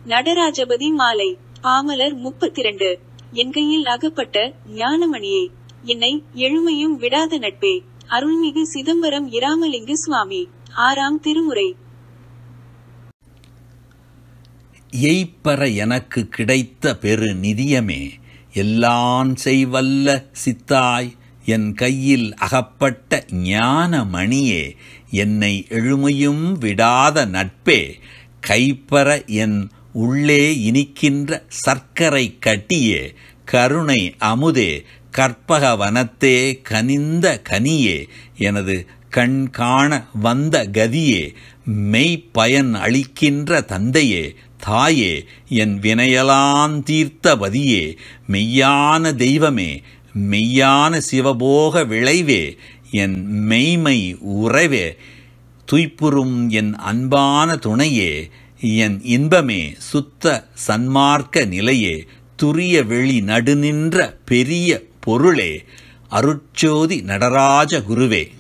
நடராஜபதி மாலை பாமலர் முப்பத்திரண்டு என் கையில் அகப்பட்ட ஞானமணியே என்னை எழுமையும் விடாத நட்பே அருள்மிகு சிதம்பரம் இராமலிங்க சுவாமி ஆறாம் திருமுறை எய்ப்பற எனக்கு கிடைத்த பெரு நிதியமே எல்லான் செய்வல்ல சித்தாய் என் கையில் அகப்பட்ட ஞான மணியே என்னை எழுமையும் விடாத நட்பே கைப்பற என் உள்ளே இனிக்கின்ற சர்க்கரை கட்டியே கருணை அமுதே கற்பக வனத்தே கனிந்த கனியே எனது கண் காண வந்த கதியே மெய்ப்பயன் அளிக்கின்ற தந்தையே தாயே என் வினையலான் தீர்த்த பதியே மெய்யான தெய்வமே மெய்யான சிவபோக விளைவே என் மெய்மை உறவே துய்ப்புறும் என் அன்பான துணையே என் இன்பமே சுத்த சன்மார்க்க நிலையே துரிய வெளி நடுநின்ற பெரிய பொருளே அருட்சோதி நடராஜ குருவே